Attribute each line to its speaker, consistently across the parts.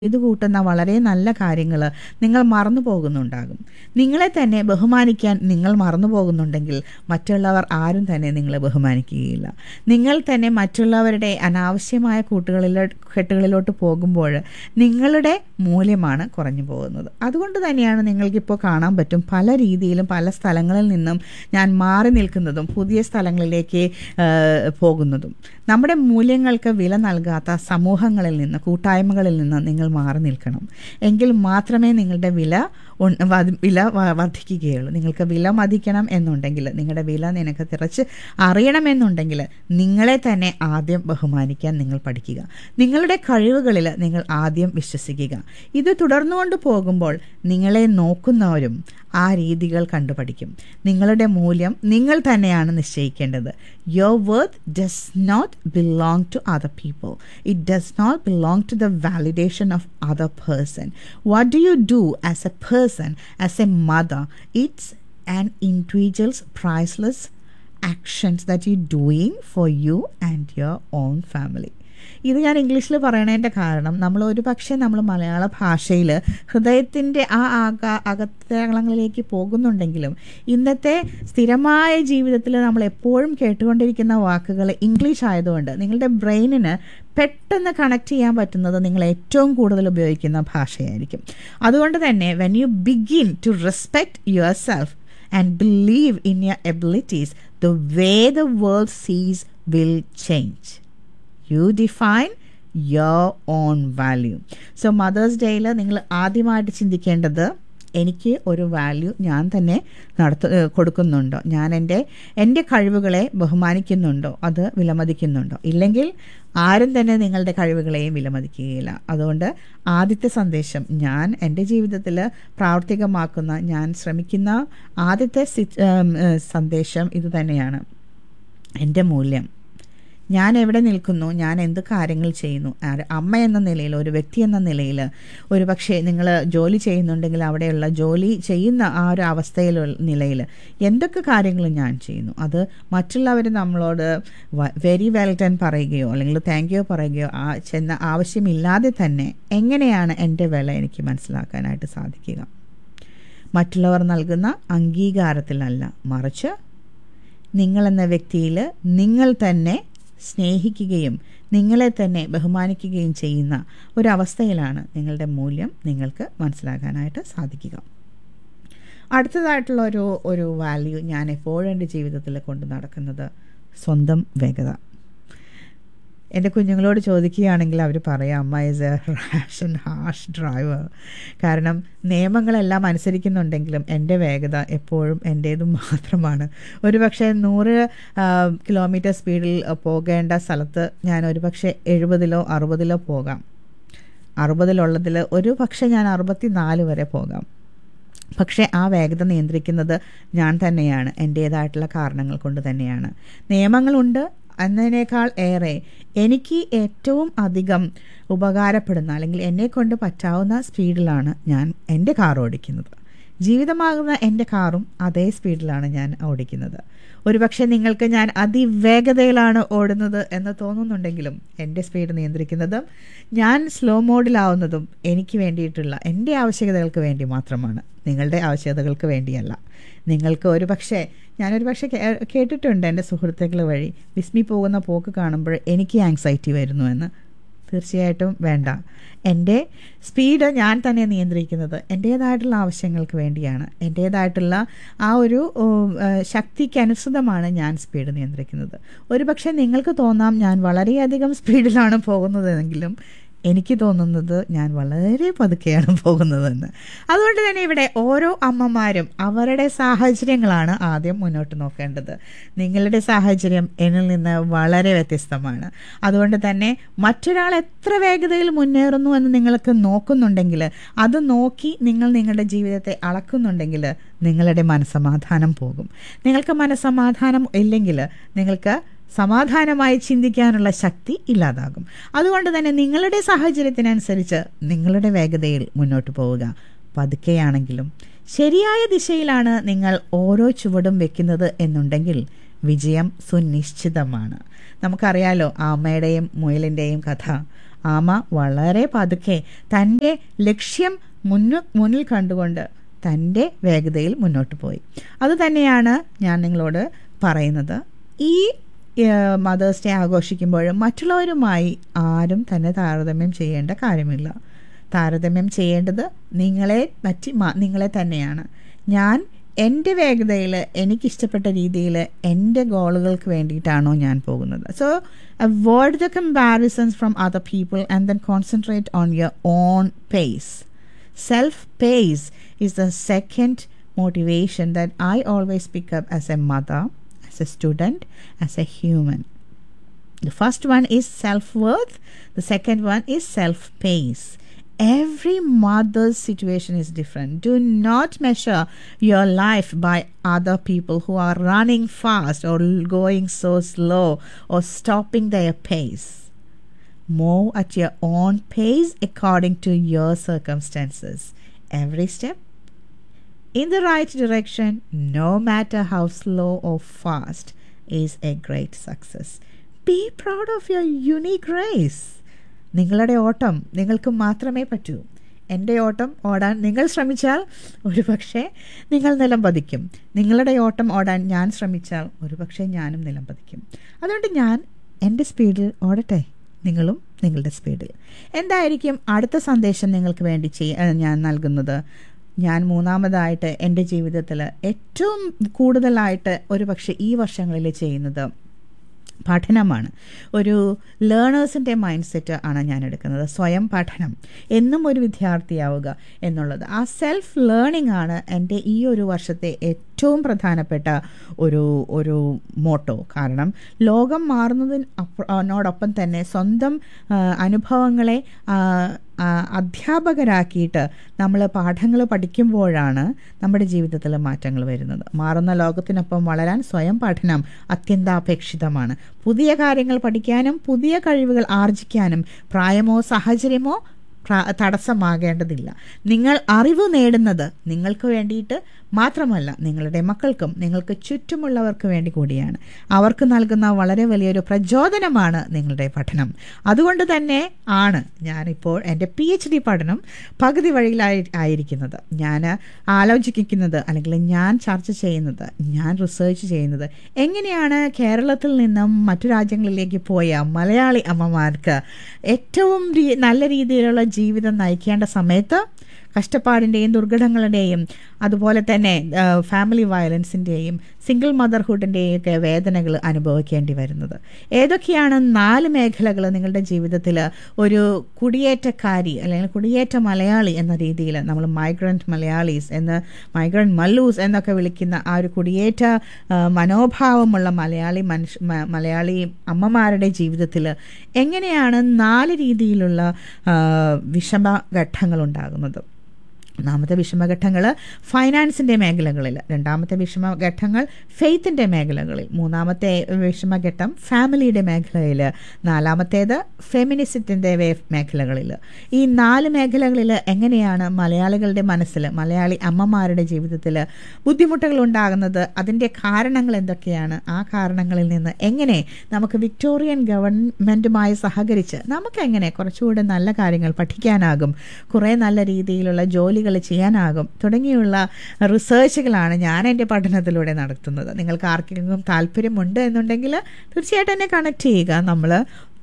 Speaker 1: ഇത് കൂട്ടുന്ന വളരെ നല്ല കാര്യങ്ങൾ നിങ്ങൾ മറന്നു പോകുന്നുണ്ടാകും നിങ്ങളെ തന്നെ ബഹുമാനിക്കാൻ നിങ്ങൾ മറന്നു പോകുന്നുണ്ടെങ്കിൽ മറ്റുള്ളവർ ആരും തന്നെ നിങ്ങളെ ബഹുമാനിക്കുകയില്ല നിങ്ങൾ തന്നെ മറ്റുള്ളവരുടെ അനാവശ്യമായ കൂട്ടുകളിലോ കെട്ടുകളിലോട്ട് പോകുമ്പോൾ നിങ്ങളുടെ മൂല്യമാണ് കുറഞ്ഞു പോകുന്നത് അതുകൊണ്ട് തന്നെയാണ് നിങ്ങൾക്കിപ്പോൾ കാണാൻ പറ്റും പല രീതിയിലും പല സ്ഥലങ്ങളിൽ നിന്നും ഞാൻ മാറി നിൽക്കുന്നതും പുതിയ സ്ഥലങ്ങളിലേക്ക് ആ, പോകുന്നതും നമ്മുടെ മൂല്യങ്ങൾക്ക് വില നൽകാത്ത സമൂഹങ്ങളിൽ നിന്ന് കൂട്ടായ്മകളിൽ നിന്ന് നിങ്ങൾ മാറി നിൽക്കണം എങ്കിൽ മാത്രമേ നിങ്ങളുടെ വില ഉൺ- വ- വില വ- വർദ്ധിക്കുകയുള്ളൂ നിങ്ങൾക്ക് വില മതിക്കണം എന്നുണ്ടെങ്കിൽ നിങ്ങളുടെ വില നിനക്ക് തിറച്ച് അറിയണമെന്നുണ്ടെങ്കിൽ നിങ്ങളെ തന്നെ ആദ്യം ബഹുമാനിക്കാൻ നിങ്ങൾ പഠിക്കുക നിങ്ങളുടെ കഴിവുകളിൽ നിങ്ങൾ ആദ്യം വിശ്വസിക്കുക ഇത് തുടർന്നുകൊണ്ട് പോകുമ്പോൾ നിങ്ങളെ നോക്കുന്നവരും ആ രീതികൾ കണ്ടുപഠിക്കും നിങ്ങളുടെ മൂല്യം നിങ്ങൾ തന്നെയാണ് നിശ്ചയിക്കേണ്ടത് your worth does not belong to other people it does not belong to the validation of other person what do you do as a person as a mother it's an individual's priceless actions that you doing for you and your own family ഇത് ഞാൻ ഇംഗ്ലീഷിൽ പറയണതിൻ്റെ കാരണം നമ്മൾ ഒരു പക്ഷേ നമ്മൾ മലയാള ഭാഷയിൽ ഹൃദയത്തിൻ്റെ ആ ആക അകത്തളങ്ങളിലേക്ക് പോകുന്നുണ്ടെങ്കിലും ഇന്നത്തെ സ്ഥിരമായ ജീവിതത്തിൽ നമ്മൾ എപ്പോഴും കേട്ടുകൊണ്ടിരിക്കുന്ന വാക്കുകൾ ഇംഗ്ലീഷ് ആയതുകൊണ്ട് നിങ്ങളുടെ ബ്രെയിനിന് പെട്ടെന്ന് കണക്ട് ചെയ്യാൻ പറ്റുന്നത് നിങ്ങൾ ഏറ്റവും കൂടുതൽ ഉപയോഗിക്കുന്ന ഭാഷയായിരിക്കും അതുകൊണ്ട് തന്നെ when you begin to respect your self and believe in your abilities the way the world sees will change you define your own value so mother's ഡേയിൽ നിങ്ങൾ ആദ്യമായിട്ട് ചിന്തിക്കേണ്ടത് എനിക്ക് ഒരു വാല്യൂ ഞാൻ തന്നെ നടത്തു ഏഹ് കൊടുക്കുന്നുണ്ടോ ഞാൻ എൻ്റെ എൻ്റെ കഴിവുകളെ ബഹുമാനിക്കുന്നുണ്ടോ അത് വിലമതിക്കുന്നുണ്ടോ ഇല്ലെങ്കിൽ ആരും തന്നെ നിങ്ങളുടെ കഴിവുകളെയും വിലമതിക്കുകയില്ല അതുകൊണ്ട് ആദ്യത്തെ സന്ദേശം ഞാൻ എൻ്റെ ജീവിതത്തിൽ പ്രാവർത്തികമാക്കുന്ന ഞാൻ ശ്രമിക്കുന്ന ആദ്യത്തെ സി- ഏം, ഏഹ് സന്ദേശം ഇത് തന്നെയാണ് എൻ്റെ മൂല്യം ഞാൻ എവിടെ നിൽക്കുന്നു ഞാൻ എന്ത് കാര്യങ്ങൾ ചെയ്യുന്നു ആര് അമ്മ എന്ന നിലയിൽ ഒരു വ്യക്തി എന്ന നിലയിൽ ഒരു പക്ഷേ നിങ്ങൾ ജോലി ചെയ്യുന്നുണ്ടെങ്കിൽ അവിടെയുള്ള ജോലി ചെയ്യുന്ന ആ ഒരു അവസ്ഥയിലുള്ള നിലയിൽ എന്തൊക്കെ കാര്യങ്ങൾ ഞാൻ ചെയ്യുന്നു അത് മറ്റുള്ളവർ നമ്മളോട് വെരി വെൽ ഡൺ പറയുകയോ അല്ലെങ്കിൽ താങ്ക് യു പറയുകയോ ആ ചെന്ന ആവശ്യമില്ലാതെ തന്നെ എങ്ങനെയാണ് എൻ്റെ വില എനിക്ക് മനസ്സിലാക്കാനായിട്ട് സാധിക്കുക മറ്റുള്ളവർ നൽകുന്ന അംഗീകാരത്തിലല്ല മറിച്ച് നിങ്ങളെന്ന വ്യക്തിയിൽ നിങ്ങൾ തന്നെ സ്നേഹിക്കുകയും നിങ്ങളെ തന്നെ ബഹുമാനിക്കുകയും ചെയ്യുന്ന ഒരവസ്ഥയിലാണ് നിങ്ങളുടെ മൂല്യം നിങ്ങൾക്ക് മനസ്സിലാക്കാനായിട്ട് സാധിക്കുക അടുത്തതായിട്ടുള്ള ഒരു ഒരു വാല്യൂ ഞാൻ എപ്പോഴും എൻ്റെ ജീവിതത്തിൽ കൊണ്ട് നടക്കുന്നത് സ്വന്തം വേഗത എൻ്റെ കുഞ്ഞുങ്ങളോട് ചോദിക്കുകയാണെങ്കിൽ അവർ പറയാം അമ്മ is a rash and harsh driver കാരണം നിയമങ്ങളെല്ലാം അനുസരിക്കുന്നുണ്ടെങ്കിലും എൻ്റെ വേഗത എപ്പോഴും എൻ്റേതും മാത്രമാണ് ഒരുപക്ഷെ നൂറ് കിലോമീറ്റർ സ്പീഡിൽ പോകേണ്ട സ്ഥലത്ത് ഞാൻ ഒരുപക്ഷെ എഴുപതിലോ അറുപതിലോ പോകാം അറുപതിലുള്ളതിൽ ഒരു പക്ഷേ ഞാൻ അറുപത്തി നാല് വരെ പോകാം പക്ഷേ ആ വേഗത നിയന്ത്രിക്കുന്നത് ഞാൻ തന്നെയാണ് എൻ്റേതായിട്ടുള്ള കാരണങ്ങൾ കൊണ്ട് തന്നെയാണ് നിയമങ്ങളുണ്ട് എന്നതിനേക്കാൾ ഏറെ എനിക്ക് ഏറ്റവും അധികം ഉപകാരപ്പെടുന്ന അല്ലെങ്കിൽ എന്നെ കൊണ്ട് പറ്റാവുന്ന സ്പീഡിലാണ് ഞാൻ എൻ്റെ കാർ ഓടിക്കുന്നത് ജീവിതമാകുന്ന എൻ്റെ കാറും അതേ സ്പീഡിലാണ് ഞാൻ ഓടിക്കുന്നത് ഒരുപക്ഷെ നിങ്ങൾക്ക് ഞാൻ അതിവേഗതയിലാണ് ഓടുന്നത് എന്ന് തോന്നുന്നുണ്ടെങ്കിലും എൻ്റെ സ്പീഡ് നിയന്ത്രിക്കുന്നതും ഞാൻ സ്ലോ മോഡിലാവുന്നതും എനിക്ക് വേണ്ടിയിട്ടുള്ള എൻ്റെ ആവശ്യകതകൾക്ക് വേണ്ടി മാത്രമാണ് നിങ്ങളുടെ ആവശ്യകതകൾക്ക് വേണ്ടിയല്ല നിങ്ങൾക്ക് ഒരു പക്ഷേ ഞാനൊരു പക്ഷേ കേ- കേട്ടിട്ടുണ്ട് എൻ്റെ സുഹൃത്തുക്കൾ വഴി വിസ്മി പോകുന്ന പോക്ക് കാണുമ്പോൾ എനിക്ക് ആങ്സൈറ്റി വരുന്നു എന്ന് തീർച്ചയായിട്ടും വേണ്ട എൻ്റെ സ്പീഡ് ഞാൻ തന്നെ നിയന്ത്രിക്കുന്നത് എൻ്റേതായിട്ടുള്ള ആവശ്യങ്ങൾക്ക് വേണ്ടിയാണ് എൻ്റേതായിട്ടുള്ള ആ ഒരു ഉം, ആ, ശക്തിക്കനുസൃതമാണ് ഞാൻ സ്പീഡ് നിയന്ത്രിക്കുന്നത് ഒരു പക്ഷേ നിങ്ങൾക്ക് തോന്നാം ഞാൻ വളരെയധികം സ്പീഡിലാണ് പോകുന്നതെങ്കിലും എനിക്ക് തോന്നുന്നത് ഞാൻ വളരെ പതുക്കെയാണ് പോകുന്നതെന്ന് അതുകൊണ്ട് തന്നെ ഇവിടെ ഓരോ അമ്മമാരും അവരുടെ സാഹചര്യങ്ങളാണ് ആദ്യം മുന്നോട്ട് നോക്കേണ്ടത് നിങ്ങളുടെ സാഹചര്യം എന്നിൽ നിന്ന് വളരെ വ്യത്യസ്തമാണ് അതുകൊണ്ട് തന്നെ മറ്റൊരാൾ എത്ര വേഗതയിൽ മുന്നേറുന്നു എന്ന് നിങ്ങൾക്ക് നോക്കുന്നുണ്ടെങ്കിൽ അത് നോക്കി നിങ്ങൾ നിങ്ങളുടെ ജീവിതത്തെ അളക്കുന്നുണ്ടെങ്കിൽ നിങ്ങളുടെ മനസ്സമാധാനം പോകും നിങ്ങൾക്ക് മനസ്സമാധാനം ഇല്ലെങ്കിൽ നിങ്ങൾക്ക് സമാധാനമായി ചിന്തിക്കാനുള്ള ശക്തി ഇല്ലാതാകും അതുകൊണ്ട് തന്നെ നിങ്ങളുടെ സാഹചര്യത്തിനനുസരിച്ച് നിങ്ങളുടെ വേഗതയിൽ മുന്നോട്ട് പോവുക പതുക്കെയാണെങ്കിലും ശരിയായ ദിശയിലാണ് നിങ്ങൾ ഓരോ ചുവടും വെക്കുന്നത് എന്നുണ്ടെങ്കിൽ വിജയം സുനിശ്ചിതമാണ് നമുക്കറിയാലോ ആ അമ്മയുടെയും മുയലിൻ്റെയും കഥ ആമ വളരെ പതുക്കെ തൻ്റെ ലക്ഷ്യം മുന്നിൽ മുന്നിൽ കണ്ടുകൊണ്ട് തൻ്റെ വേഗതയിൽ മുന്നോട്ട് പോയി അതുതന്നെയാണ് ഞാൻ നിങ്ങളോട് പറയുന്നത് ഈ മദേഴ്സ് ഡേ ആഘോഷിക്കുമ്പോൾ മറ്റുള്ളവരുമായി ആരും തന്നെ താരതമ്യം ചെയ്യേണ്ട കാര്യമില്ല താരതമ്യം ചെയ്യേണ്ടത് നിങ്ങളെ പറ്റി നിങ്ങളെ തന്നെയാണ് ഞാൻ എൻ്റെ വേഗതയിൽ എനിക്കിഷ്ടപ്പെട്ട രീതിയിൽ എൻ്റെ ഗോളുകൾക്ക് വേണ്ടിയിട്ടാണോ ഞാൻ പോകുന്നത് so avoid the comparisons from other people and then concentrate on your own pace self pace is the second motivation that I always pick up as a mother, as a student, as a human. The first one is self worth, the second one is self pace. Every mother's situation is different. Do not measure your life by other people who are running fast or going so slow or stopping their pace. Move at your own pace according to your circumstances. Every step in the right direction, no matter how slow or fast, is a great success. Be proud of your unique race. നിങ്ങളുടെ ഓട്ടം നിങ്ങൾക്ക് മാത്രമേ പറ്റൂ എൻ്റെ ഓട്ടം ഓടാൻ നിങ്ങൾ ശ്രമിച്ചാൽ ഒരു പക്ഷേ നിങ്ങൾ നിലം പതിക്കും നിങ്ങളുടെ ഓട്ടം ഓടാൻ ഞാൻ ശ്രമിച്ചാൽ ഒരു പക്ഷേ ഞാനും നിലം പതിക്കും അതുകൊണ്ട് ഞാൻ എൻ്റെ സ്പീഡിൽ ഓടട്ടെ നിങ്ങളും നിങ്ങളുടെ സ്പീഡിൽ എന്തായിരിക്കും അടുത്ത സന്ദേശം നിങ്ങൾക്ക് വേണ്ടി ചെയ്യ ഞാൻ നൽകുന്നത് ഞാൻ മൂന്നാമതായിട്ട് എൻ്റെ ജീവിതത്തിൽ ഏറ്റവും കൂടുതലായിട്ട് ഒരു പക്ഷേ ഈ വർഷങ്ങളിൽ ചെയ്യുന്നത് പഠനമാണ് ഒരു ലേണേഴ്സിൻ്റെ മൈൻഡ് സെറ്റ് ആണ് ഞാൻ എടുക്കുന്നത് സ്വയം പഠനം എന്നും ഒരു വിദ്യാർത്ഥിയാവുക എന്നുള്ളത് ആ സെൽഫ് ലേണിംഗ് ആണ് എൻ്റെ ഈ ഒരു വർഷത്തെ ഏറ്റവും പ്രധാനപ്പെട്ട ഒരു ഒരു മോട്ടോ കാരണം ലോകം മാറുന്നതിനോടൊപ്പം തന്നെ സ്വന്തം അനുഭവങ്ങളെ അധ്യാപകരാക്കിയിട്ട് നമ്മൾ പാഠങ്ങൾ പഠിക്കുമ്പോഴാണ് നമ്മുടെ ജീവിതത്തിൽ മാറ്റങ്ങൾ വരുന്നത് മാറുന്ന ലോകത്തിനൊപ്പം വളരാൻ സ്വയം പഠനം അത്യന്താപേക്ഷിതമാണ് പുതിയ കാര്യങ്ങൾ പഠിക്കാനും പുതിയ കഴിവുകൾ ആർജിക്കാനും പ്രായമോ സാഹചര്യമോ തടസ്സമാകേണ്ടതില്ല നിങ്ങൾ അറിവ് നേടുന്നത് നിങ്ങൾക്ക് വേണ്ടിയിട്ട് മാത്രമല്ല നിങ്ങളുടെ മക്കൾക്കും നിങ്ങൾക്ക് ചുറ്റുമുള്ളവർക്ക് വേണ്ടി കൂടിയാണ് അവർക്ക് നൽകുന്ന വളരെ വലിയൊരു പ്രചോദനമാണ് നിങ്ങളുടെ പഠനം അതുകൊണ്ട് തന്നെ ആണ് ഞാനിപ്പോൾ എൻ്റെ പി എച്ച് ഡി പഠനം പകുതി വഴിയിലായി ആയിരിക്കുന്നത് ഞാൻ ആലോചിക്കുന്നത് അല്ലെങ്കിൽ ഞാൻ ചർച്ച ചെയ്യുന്നത് ഞാൻ റിസർച്ച് ചെയ്യുന്നത് എങ്ങനെയാണ് കേരളത്തിൽ നിന്നും മറ്റു രാജ്യങ്ങളിലേക്ക് പോയ മലയാളി അമ്മമാർക്ക് ഏറ്റവും നല്ല രീതിയിലുള്ള ജീവിതം നയിക്കേണ്ട സമയത്ത് കഷ്ടപ്പാടിൻ്റെയും ദുർഘടങ്ങളുടെയും അതുപോലെ തന്നെ ഫാമിലി വയലൻസിൻ്റെയും സിംഗിൾ മദർഹുഡിൻ്റെയും ഒക്കെ വേദനകൾ അനുഭവിക്കേണ്ടി വരുന്നത് ഏതൊക്കെയാണ് നാല് മേഖലകൾ നിങ്ങളുടെ ജീവിതത്തിൽ ഒരു കുടിയേറ്റക്കാരി അല്ലെങ്കിൽ കുടിയേറ്റ മലയാളി എന്ന രീതിയിൽ നമ്മൾ മൈഗ്രൻറ്റ് മലയാളീസ് എന്ന് മൈഗ്രൻറ്റ് മല്ലൂസ് എന്നൊക്കെ വിളിക്കുന്ന ആ ഒരു കുടിയേറ്റ മനോഭാവമുള്ള മലയാളി മനുഷ്യ മലയാളി അമ്മമാരുടെ ജീവിതത്തിൽ എങ്ങനെയാണ് നാല് രീതിയിലുള്ള വിഷമഘട്ടങ്ങൾ ഉണ്ടാകുന്നത് ഒന്നാമത്തെ വിഷമഘട്ടങ്ങൾ ഫൈനാൻസിൻ്റെ മേഖലകളിൽ രണ്ടാമത്തെ വിഷമഘട്ടങ്ങൾ ഫെയ്ത്തിൻ്റെ മേഖലകളിൽ മൂന്നാമത്തെ വിഷമഘട്ടം ഫാമിലിയുടെ മേഖലയിൽ നാലാമത്തേത് ഫെമിനിസത്തിൻ്റെ വേ മേഖലകളിൽ ഈ നാല് മേഖലകളിൽ എങ്ങനെയാണ് മലയാളികളുടെ മനസ്സിൽ മലയാളി അമ്മമാരുടെ ജീവിതത്തിൽ ബുദ്ധിമുട്ടുകൾ ഉണ്ടാകുന്നത് അതിൻ്റെ കാരണങ്ങൾ എന്തൊക്കെയാണ് ആ കാരണങ്ങളിൽ നിന്ന് എങ്ങനെ നമുക്ക് വിക്ടോറിയൻ ഗവൺമെൻറ്റുമായി സഹകരിച്ച് നമുക്കെങ്ങനെ കുറച്ചുകൂടെ നല്ല കാര്യങ്ങൾ പഠിക്കാനാകും കുറേ നല്ല രീതിയിലുള്ള ജോലികൾ ചെയ്യാനാകും തുടങ്ങിയുള്ള റിസർച്ചുകളാണ് ഞാൻ എൻ്റെ പഠനത്തിലൂടെ നടത്തുന്നത് നിങ്ങൾക്ക് ആർക്കെങ്കിലും താല്പര്യമുണ്ട് എന്നുണ്ടെങ്കിൽ തീർച്ചയായിട്ടും എന്നെ കണക്ട് ചെയ്യുക നമ്മൾ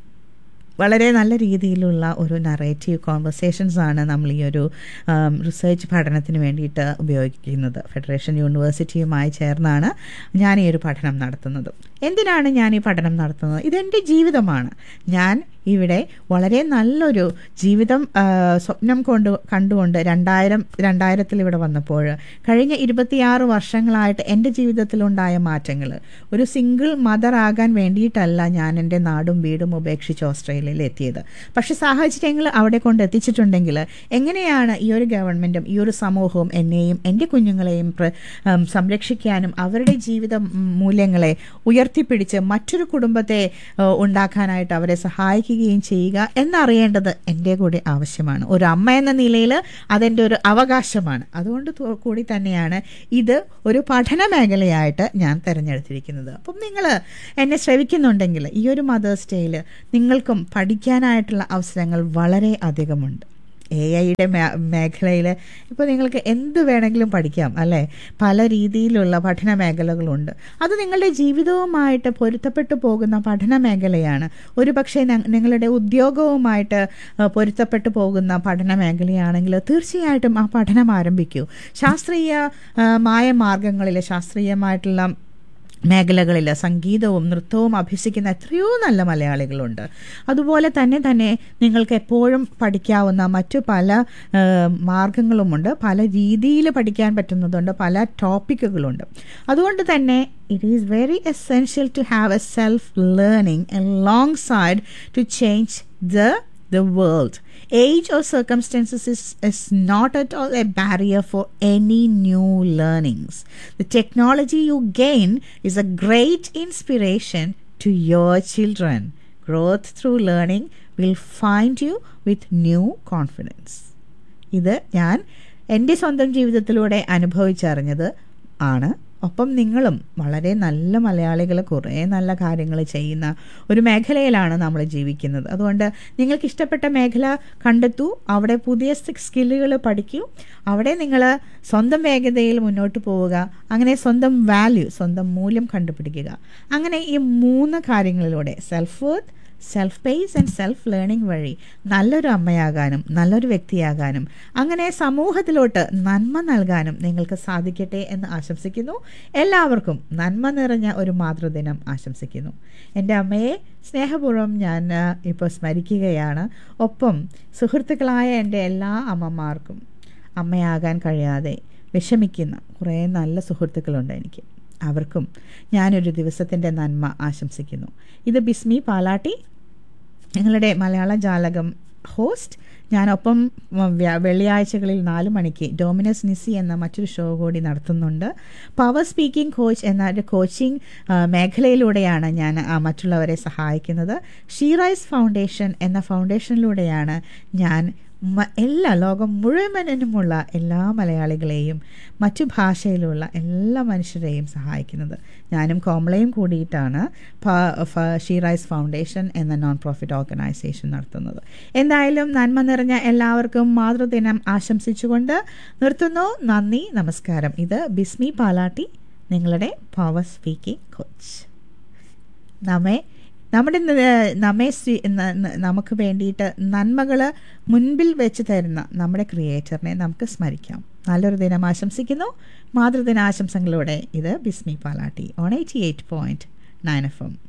Speaker 1: വളരെ നല്ല രീതിയിലുള്ള ഒരു നറേറ്റീവ് കോൺവെർസേഷൻസ് ആണ് നമ്മൾ ഈ ഒരു റിസർച്ച് പഠനത്തിന് വേണ്ടിയിട്ട് ഉപയോഗിക്കുന്നത് ഫെഡറേഷൻ യൂണിവേഴ്സിറ്റിയുമായി ചേർന്നാണ് ഞാൻ ഈ ഒരു പഠനം നടത്തുന്നത് എന്തിനാണ് ഞാൻ ഈ പഠനം നടത്തുന്നത് ഇതെൻ്റെ ജീവിതമാണ് ഞാൻ ഇവിടെ വളരെ നല്ലൊരു ജീവിതം സ്വപ്നം കൊണ്ട് കണ്ടുകൊണ്ട് രണ്ടായിരം രണ്ടായിരത്തിൽ ഇവിടെ വന്നപ്പോൾ കഴിഞ്ഞ ഇരുപത്തിയാറ് വർഷങ്ങളായിട്ട് എൻ്റെ ജീവിതത്തിലുണ്ടായ മാറ്റങ്ങൾ ഒരു സിംഗിൾ മദർ ആകാൻ വേണ്ടിയിട്ടല്ല ഞാൻ എൻ്റെ നാടും വീടും ഉപേക്ഷിച്ച് ഓസ്ട്രേലിയയിൽ എത്തിയത് പക്ഷെ സാഹചര്യങ്ങൾ അവിടെ കൊണ്ട് എത്തിച്ചിട്ടുണ്ടെങ്കിൽ എങ്ങനെയാണ് ഈ ഒരു ഗവൺമെൻറ്റും ഈ ഒരു സമൂഹവും എന്നെയും എൻ്റെ കുഞ്ഞുങ്ങളെയും സംരക്ഷിക്കാനും അവരുടെ ജീവിത മൂല്യങ്ങളെ ഉയർത്തിപ്പിടിച്ച് മറ്റൊരു കുടുംബത്തെ ഉണ്ടാക്കാനായിട്ട് അവരെ സഹായിക്കുക ചെയ്യുകയും ചെയ്യുക എന്നറിയേണ്ടത് എൻ്റെ കൂടി ആവശ്യമാണ് ഒരു അമ്മ എന്ന നിലയിൽ അതെൻ്റെ ഒരു അവകാശമാണ് അതുകൊണ്ട് തു- കൂടി തന്നെയാണ് ഇത് ഒരു പഠന മേഖലയായിട്ട് ഞാൻ തിരഞ്ഞെടുത്തിരിക്കുന്നത് അപ്പം നിങ്ങൾ എന്നെ ശ്രവിക്കുന്നുണ്ടെങ്കിൽ ഈ ഒരു മദേഴ്സ് ഡേയിൽ നിങ്ങൾക്കും പഠിക്കാനായിട്ടുള്ള അവസരങ്ങൾ വളരെ അധികമുണ്ട് എ ഐയുടെ മേഖലയിൽ ഇപ്പോൾ നിങ്ങൾക്ക് എന്ത് വേണമെങ്കിലും പഠിക്കാം അല്ലേ പല രീതിയിലുള്ള പഠന മേഖലകളുണ്ട് അത് നിങ്ങളുടെ ജീവിതവുമായിട്ട് പൊരുത്തപ്പെട്ടു പോകുന്ന പഠന മേഖലയാണ് ഒരു പക്ഷേ നിങ്ങളുടെ ഉദ്യോഗവുമായിട്ട് ആ, പൊരുത്തപ്പെട്ടു പോകുന്ന പഠന മേഖലയാണെങ്കിൽ തീർച്ചയായിട്ടും ആ പഠനം ആരംഭിക്കൂ ശാസ്ത്രീയ ആ, മായ മാർഗങ്ങളിൽ ശാസ്ത്രീയമായിട്ടുള്ള മേഖലകളിൽ സംഗീതവും നൃത്തവും അഭ്യസിക്കുന്ന എത്രയോ നല്ല മലയാളികളുണ്ട് അതുപോലെ തന്നെ തന്നെ നിങ്ങൾക്ക് എപ്പോഴും പഠിക്കാവുന്ന മറ്റു പല ആ, മാർഗങ്ങളുമുണ്ട് പല രീതിയിൽ പഠിക്കാൻ പറ്റുന്നതുണ്ട് പല ടോപ്പിക്കുകളുണ്ട് അതുകൊണ്ട് തന്നെ it is very essential to have a self learning alongside to change the the world. Age or circumstances is, is not at all a barrier for any new learnings. The technology you gain is a great inspiration to your children. Growth through learning will find you with new confidence. ഇത് ഞാൻ എൻ്റെ സ്വന്തം ജീവിതത്തിലൂടെ അനുഭവിച്ചറിഞ്ഞത് ആണ് ഒപ്പം നിങ്ങളും വളരെ നല്ല മലയാളികൾ കുറേ നല്ല കാര്യങ്ങൾ ചെയ്യുന്ന ഒരു മേഖലയിലാണ് നമ്മൾ ജീവിക്കുന്നത് അതുകൊണ്ട് നിങ്ങൾക്ക് ഇഷ്ടപ്പെട്ട മേഖല കണ്ടെത്തൂ അവിടെ പുതിയ സ്കില്ലുകൾ പഠിക്കൂ അവിടെ നിങ്ങൾ സ്വന്തം വേഗതയിൽ മുന്നോട്ട് പോവുക അങ്ങനെ സ്വന്തം വാല്യൂ സ്വന്തം മൂല്യം കണ്ടുപിടിക്കുക അങ്ങനെ ഈ മൂന്ന് കാര്യങ്ങളിലൂടെ self worth self pace and self learning വഴി നല്ലൊരു അമ്മയാകാനും നല്ലൊരു വ്യക്തിയാകാനും അങ്ങനെ സമൂഹത്തിലോട്ട് നന്മ നൽകാനും നിങ്ങൾക്ക് സാധിക്കട്ടെ എന്ന് ആശംസിക്കുന്നു എല്ലാവർക്കും നന്മ നിറഞ്ഞ ഒരു മാതൃദിനം ആശംസിക്കുന്നു എൻ്റെ അമ്മയെ സ്നേഹപൂർവ്വം ഞാൻ ആ, ഇപ്പോൾ സ്മരിക്കുകയാണ് ഒപ്പം സുഹൃത്തുക്കളായ എൻ്റെ എല്ലാ അമ്മമാർക്കും അമ്മയാകാൻ കഴിയാതെ വിഷമിക്കുന്ന കുറേ നല്ല സുഹൃത്തുക്കളുണ്ട് എനിക്ക് അവർക്കും ഞാനൊരു ദിവസത്തിൻ്റെ നന്മ ആശംസിക്കുന്നു ഇത് ബിസ്മി പാലാട്ടി നിങ്ങളുടെ മലയാള ജാലകം ഹോസ്റ്റ് ഞാനൊപ്പം ഉം, വ്യ- വെള്ളിയാഴ്ചകളിൽ നാല് മണിക്ക് ഡോമിനസ് നിസി എന്ന മറ്റൊരു ഷോ കൂടി നടത്തുന്നുണ്ട് പവർ സ്പീക്കിംഗ് കോച്ച് എന്ന ഒരു കോച്ചിങ് ആ, മേഖലയിലൂടെയാണ് ഞാൻ ആ, മറ്റുള്ളവരെ സഹായിക്കുന്നത് ഷീറൈസ് ഫൗണ്ടേഷൻ എന്ന ഫൗണ്ടേഷനിലൂടെയാണ് ഞാൻ മ- എല്ലാ ലോകം മുഴുവനുമുള്ള എല്ലാ മലയാളികളെയും മറ്റു ഭാഷയിലുള്ള എല്ലാ മനുഷ്യരെയും സഹായിക്കുന്നത് ഞാനും കോമളയും കൂടിയിട്ടാണ് ഫ- ഫ- ഷീറൈസ് ഫൗണ്ടേഷൻ എന്ന നോൺ പ്രോഫിറ്റ് ഓർഗനൈസേഷൻ നടത്തുന്നത് എന്തായാലും നന്മ നിറഞ്ഞ എല്ലാവർക്കും മാതൃദിനം ആശംസിച്ചുകൊണ്ട് നിർത്തുന്നു നന്ദി നമസ്കാരം ഇത് ബിസ്മി പാലാട്ടി നിങ്ങളുടെ പവർ സ്പീക്കിംഗ് കോച്ച് നമ്മെ നമ്മുടെ ന- നമ്മെ സ്വീ- ന- ന- നമുക്ക് വേണ്ടിയിട്ട് നന്മകൾ മുൻപിൽ വെച്ച് തരുന്ന നമ്മുടെ ക്രിയേറ്ററിനെ നമുക്ക് സ്മരിക്കാം നല്ലൊരു ദിനം ആശംസിക്കുന്നു മാതൃദിനാശംസകളോടെ ഇത് Bismi Palatty on eighty eight point nine F M